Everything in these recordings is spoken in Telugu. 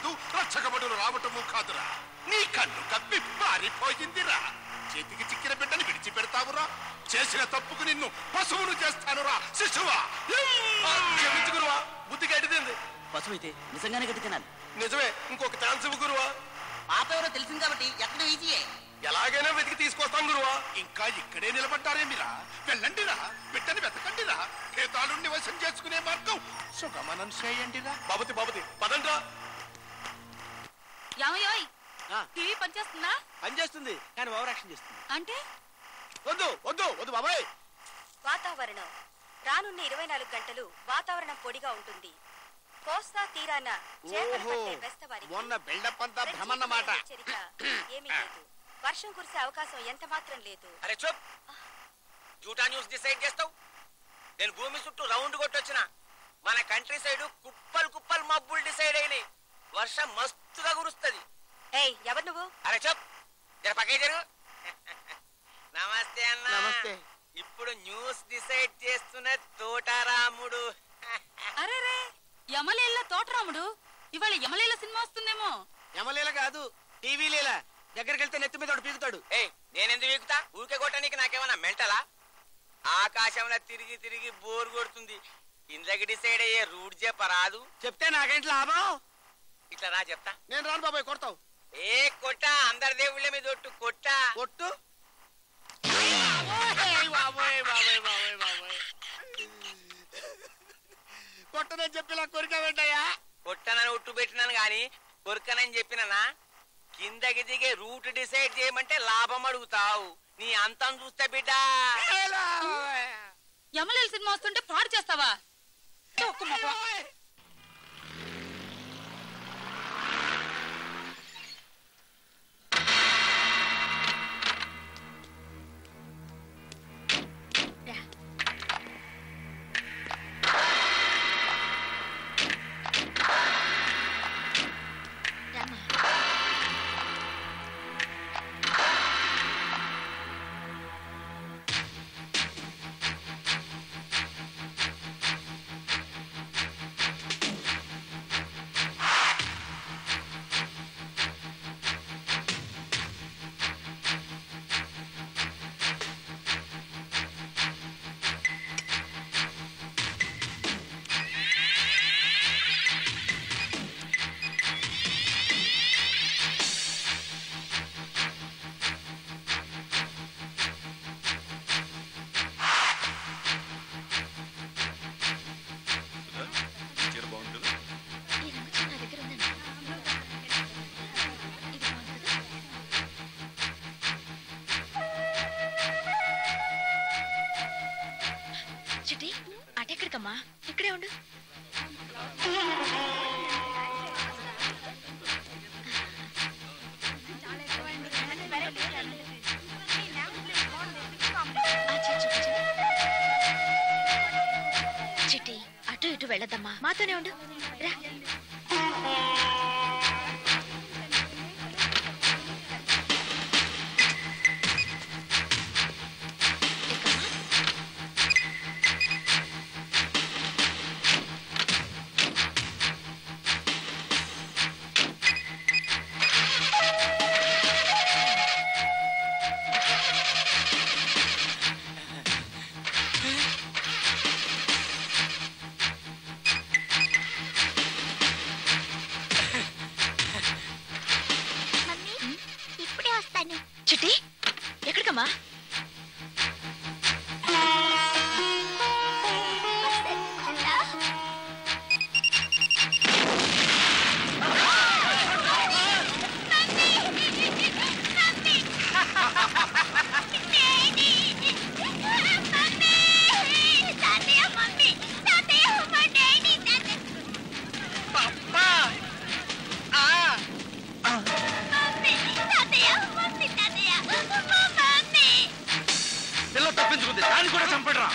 కాదు రక్షకబడులు రావటము కాదురా నీ కన్ను కప్పి పారిపోయిందిరా చేతికి చిక్కిన బిడ్డని విడిచిపెడతావురా చేసిన తప్పుకు నిన్ను పశువును చేస్తానురా శిశువా క్షమించుకురువా బుద్ధి గడిదింది పశువు అయితే నిజంగానే గట్టి తినాలి నిజమే ఇంకొక ఛాన్స్ ఇవ్వు గురువా పాప ఎవరో తెలిసింది కాబట్టి ఎక్కడ ఈజీయే ఎలాగైనా వెతికి తీసుకొస్తాం గురువా ఇంకా ఇక్కడే నిలబడ్డారేమిరా వెళ్ళండిరా బిడ్డని వెతకండిరా పేతాళుణ్ణి వశం చేసుకునే మార్గం సుగమనం చేయండిరా బాబతి బాబతి పదండ్రా యామయోయ్ ఆ. టీవీ పనిచేస్తుందా పనిచేస్తుంది కానీ ఓవర్ యాక్షన్ చేస్తుంది అంటే వద్దు వద్దు వద్దు బాబాయ్ వాతావరణం రానున్న ఇరవై నాలుగు గంటలు వాతావరణం పొడిగా ఉంటుంది కోస్తా తీరాన చేపలు ఓహో పట్టే బెస్తవారికి మొన్న బిల్డప్ అంతా ప్రత్యేకమైన భ్రమన్నమాట హెచ్చరిక ఏమీ లేదు వర్షం కురిసే అవకాశం ఎంత మాత్రం లేదు అరే చూప్ జూటా న్యూస్ డిసైడ్ చేస్తావు నేను భూమి చుట్టూ రౌండ్ కొట్టొచ్చిన మన కంట్రీ సైడ్ కుప్పలు కుప్పలు మబ్బులు డిసైడ్ అయినాయి వర్షం మస్తుగా కురుస్తుంది ఏయ్ ఎవరు నువ్వు అరే చెప్ జర పక్కే జరుగు నమస్తే అన్న నమస్తే. ఇప్పుడు న్యూస్ డిసైడ్ చేస్తున్న తోటారాముడు అరే రే యమలేల తోటరాముడు ఇవాళ యమలేల సినిమా వస్తుందేమో యమలీల కాదు టీవీ లీల దగ్గరికి వెళ్తే నెత్తి మీద ఒకడు పీకుతాడు ఏయ్ నేనెందుకు వీకుతా ఊరికే కొట్టడానికి నాకేమన్నా మెంటలా ఆకాశంలో తిరిగి తిరిగి బోర్ కొడుతుంది ఇంద్రకి డిసైడ్ అయ్యే రూట్ చెప్పరాదు చెప్తే నాకేంటి లాభం ఇట్లా రా చెప్తా నేను రాను బాబాయ్ కొడతావు ఏ కొట్ట అందరి దేవుళ్ళ మీద ఒట్టు కొట్ట కొట్టు బాబోయ్, బాబోయ్, బాబోయ్, బాబోయ్, బాబోయ్. కొట్టనని చెప్పి ఇలా కోరిక వెంటయ్యా కొట్టనని ఒట్టు పెట్టినాను గాని కొరకనని చెప్పిననా కిందకి దిగే రూట్ డిసైడ్ చేయమంటే లాభం అడుగుతావు నీ అంతం చూస్తే బిడ్డ యమలేల సినిమా వస్తుంటే పాడు చేస్తావా తొక్కు మొక్క. చిటి అటెక్కడికమ్మా ఇక్కడే ఉండు చిట్టి అటు ఇటు వెళ్ళొద్దమ్మా మాతోనే ఉండు రా ఎక్కమ్మా. ఇప్పుడే వస్తాను చిట్టి ఎక్కడికమ్మా పిల్ల తప్పించుకుంది దాన్ని కూడా చంపడరా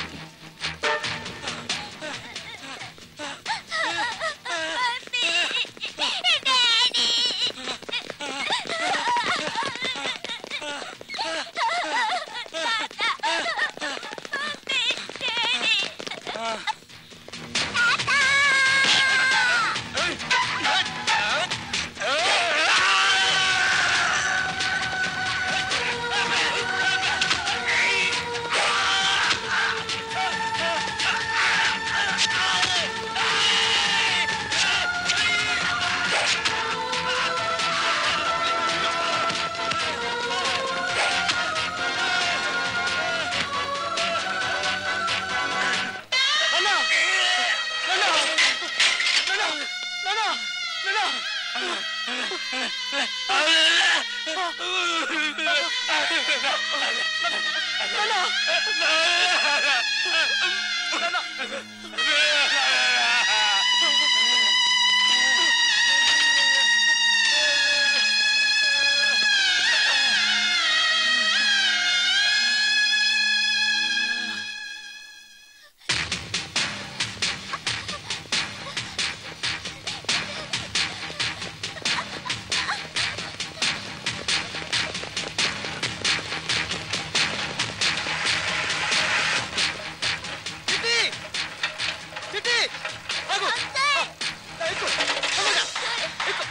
చిట్టి చిట్టి ఆగు ఎక్కు ఆగురా. ఎక్కు.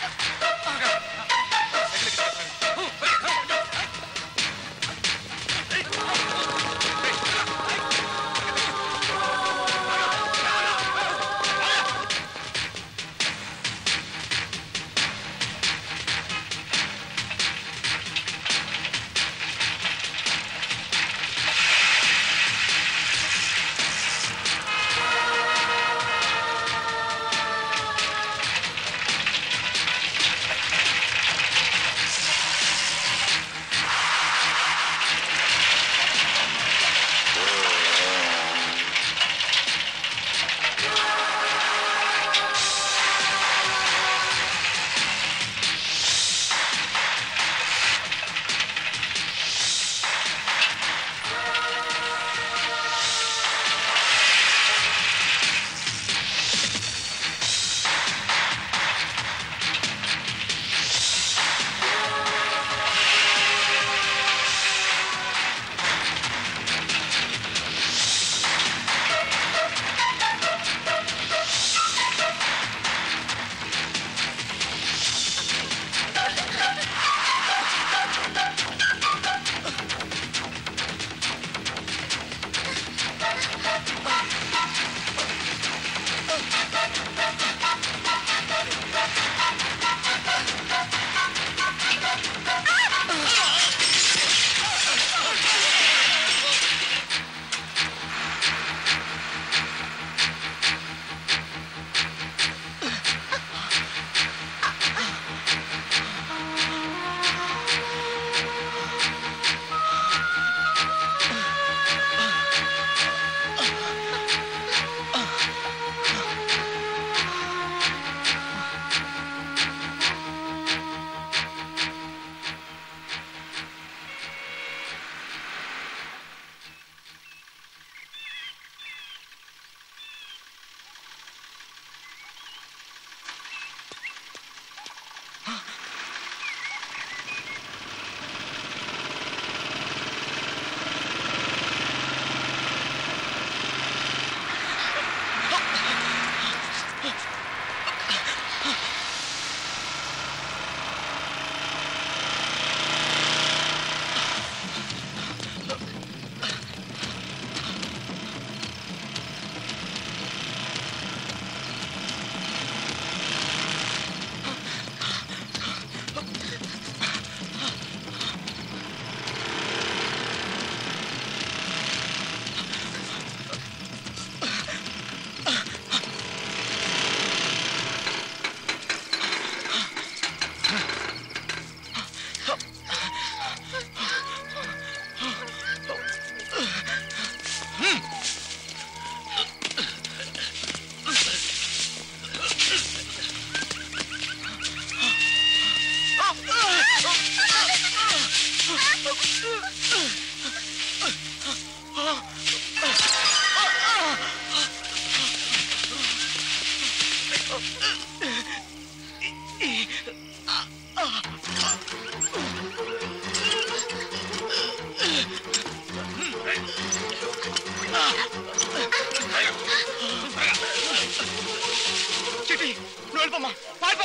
చిటి నువ్వు వెళ్ళిపోమ్మా పారిపో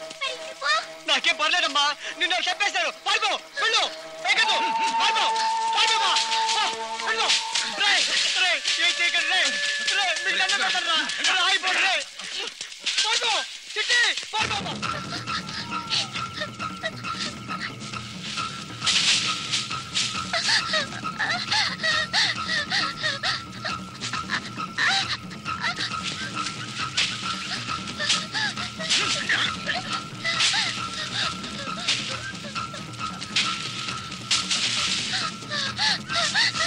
నాకేం పర్లేదమ్మా నిన్ను చెప్పేశారు పారిపో వెళ్ళు ఎక్కదు పారిపో పారిపోమ్మా పో, వెళ్ళు రే రే ఏం చేయకండి రే రే మీకు దండం పెడతాను రా రా అయిపోండి రే పారిపో చిట్టి పారిపోమ్మా ఆ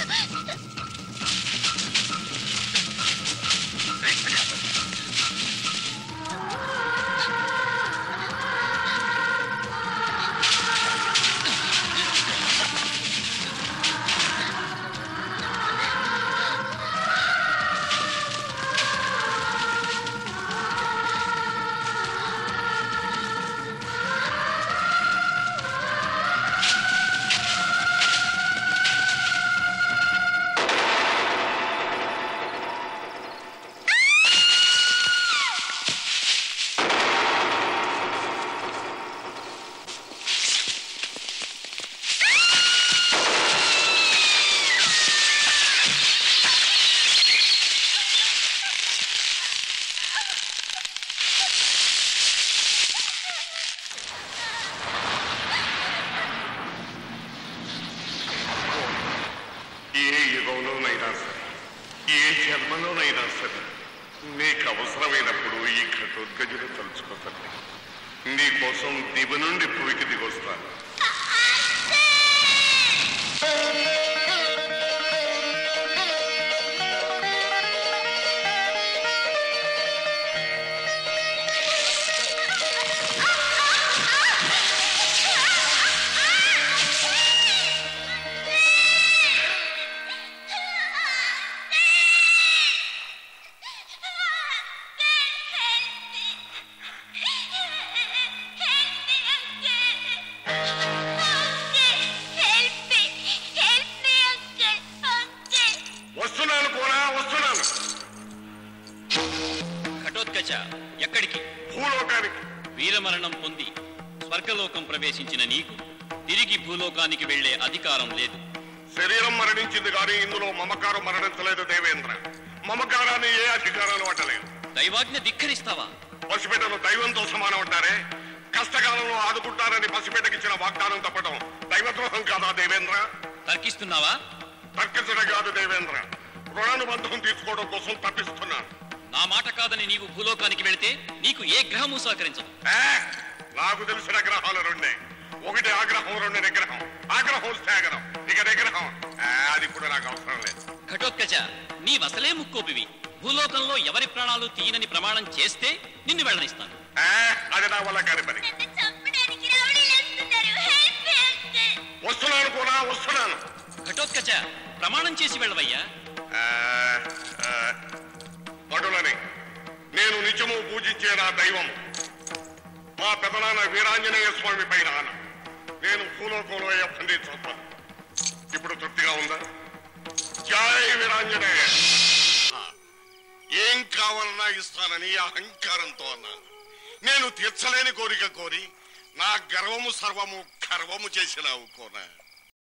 యుగంలోనైనా సరే ఏ జన్మలోనైనా సరే నీకు అవసరమైనప్పుడు ఈ ఘటోద్గజులు తలుచుకోతండి నీ కోసం దివి నుండి భూమికి దిగొస్తాను వస్తున్నాను కోనా వస్తున్నాను ఘటోత్కచ ఎక్కడికి భూలోకానికి వీరమరణం పొంది స్వర్గలోకం ప్రవేశించిన నీకు తిరిగి భూలోకానికి వెళ్లే అధికారం లేదు శరీరం మరణించింది కానీ ఇందులో మమకారం మరణించలేదు దేవేంద్ర మమకారాన్ని ఏ అధికారాలు అడ్డలేదు దైవాజ్ఞ ధిక్కరిస్తావా పసిబిడ్డను దైవంతో సమానం అంటారే కష్టకాలంలో ఆదుకుంటారని పసిబిడ్డకిచ్చిన వాగ్దానం తప్పడం దైవద్రోహం కాదా దేవేంద్ర తర్కిస్తున్నావా తర్కించడం కాదు దేవేంద్ర రుణానుబంధం తీసుకోవడం కోసం తప్పిస్తున్నాను నా మాట కాదని నీవు భూలోకానికి వెళితే నీకు ఏ గ్రహము సహకరించదు ఏ? నాకు తెలిసిన గ్రహాలు రెండే ఒకటి ఆగ్రహం రెండు నిగ్రహం ఆగ్రహం స్థాగరం ఇక నిగ్రహం ఏ, అది కూడా నాకు అవసరం లేదు ఘటోత్కచ నీ వసలే ముక్కోపివి భూలోకంలో ఎవరి ప్రాణాలు తీయనని ప్రమాణం చేస్తే నిన్ను వెళ్ళనిస్తాను ఏ, అది నా వల్ల కాని పని వస్తున్నాను కూడా వస్తున్నాను ఘటోత్కచ ప్రమాణం చేసి వెళ్ళవయ్యా ఆ, ఆ, భటులని నేను నిత్యము పూజించే నా దైవం మా పెదనాన్న వీరాంజనేయ స్వామి పైన ఆన. నేను భూలోకంలో ఎప్పటి చూస్తాను ఇప్పుడు తృప్తిగా ఉందా జై వీరాంజనేయ ఆ, ఏం కావాలన్నా ఇస్తానని అహంకారంతో అన్నాను నేను తీర్చలేని కోరిక కోరి నా గర్వము సర్వము గర్వము చేసినావు కోన